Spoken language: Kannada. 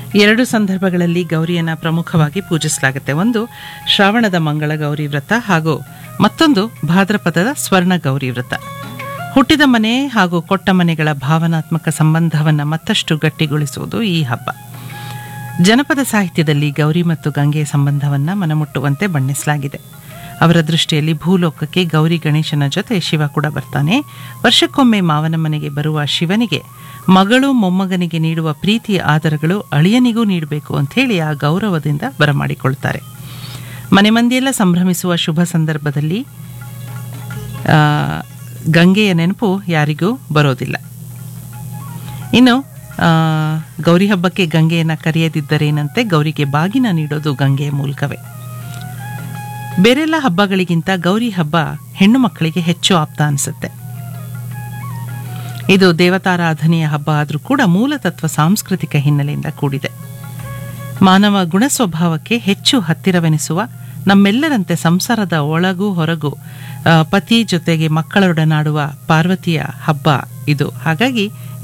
ಎರಡು ಸಂದರ್ಭಗಳಲ್ಲಿ ಗೌರಿಯನ್ನು ಪ್ರಮುಖವಾಗಿ ಪೂಜಿಸಲಾಗುತ್ತೆ ಒಂದು ಶ್ರಾವಣದ ಮಂಗಳ ಗೌರಿ ವ್ರತ ಹಾಗೂ ಮತ್ತೊಂದು ಭಾದ್ರಪದದ ಸ್ವರ್ಣ ಗೌರಿ ವ್ರತ ಹುಟ್ಟಿದ ಮನೆ ಹಾಗೂ ಕೊಟ್ಟ ಮನೆಗಳ ಭಾವನಾತ್ಮಕ ಸಂಬಂಧವನ್ನು ಮತ್ತಷ್ಟು ಗಟ್ಟಿಗೊಳಿಸುವುದು ಈ ಹಬ್ಬ ಜನಪದ ಸಾಹಿತ್ಯದಲ್ಲಿ ಗೌರಿ ಮತ್ತು ಗಂಗೆಯ ಸಂಬಂಧವನ್ನು ಮನಮುಟ್ಟುವಂತೆ ಬಣ್ಣಿಸಲಾಗಿದೆ ಅವರ ದೃಷ್ಟಿಯಲ್ಲಿ ಭೂಲೋಕಕ್ಕೆ ಗೌರಿ ಗಣೇಶನ ಜೊತೆ ಶಿವ ಕೂಡ ಬರ್ತಾನೆ ವರ್ಷಕ್ಕೊಮ್ಮೆ ಮಾವನ ಮನೆಗೆ ಬರುವ ಶಿವನಿಗೆ ಮಗಳು ಮೊಮ್ಮಗನಿಗೆ ನೀಡುವ ಪ್ರೀತಿಯ ಆದರಗಳು ಅಳಿಯನಿಗೂ ನೀಡಬೇಕು ಅಂಥೇಳಿ ಆ ಗೌರವದಿಂದ ಬರಮಾಡಿಕೊಳ್ತಾರೆ ಮನೆ ಮಂದಿಯೆಲ್ಲ ಸಂಭ್ರಮಿಸುವ ಶುಭ ಸಂದರ್ಭದಲ್ಲಿ ಆ, ಗಂಗೆಯ ನೆನಪು ಯಾರಿಗೂ ಬರೋದಿಲ್ಲ ಇನ್ನು ಆ, ಗೌರಿ ಹಬ್ಬಕ್ಕೆ ಗಂಗೆಯನ್ನು ಕರೆಯದಿದ್ದರೇನಂತೆ ಗೌರಿಗೆ ಬಾಗಿನ ನೀಡೋದು ಗಂಗೆಯ ಮೂಲಕವೇ ಬೇರೆಲ್ಲ ಹಬ್ಬಗಳಿಗಿಂತ ಗೌರಿ ಹಬ್ಬ ಹೆಣ್ಣು ಮಕ್ಕಳಿಗೆ ಹೆಚ್ಚು ಆಪ್ತ ಅನಿಸುತ್ತೆ ಇದು ದೇವತಾರಾಧನೆಯ ಹಬ್ಬ ಆದರೂ ಕೂಡ ಮೂಲತತ್ವ ಸಾಂಸ್ಕೃತಿಕ ಹಿನ್ನೆಲೆಯಿಂದ ಕೂಡಿದೆ ಮಾನವ ಗುಣ ಸ್ವಭಾವಕ್ಕೆ ಹೆಚ್ಚು ಹತ್ತಿರವೆನಿಸುವ ನಮ್ಮೆಲ್ಲರಂತೆ ಸಂಸಾರದ ಒಳಗೂ ಹೊರಗೂ ಆ, ಪತಿ ಜೊತೆಗೆ ಮಕ್ಕಳೊಡನಾಡುವ ಪಾರ್ವತಿಯ ಹಬ್ಬ ಇದು ಹಾಗಾಗಿ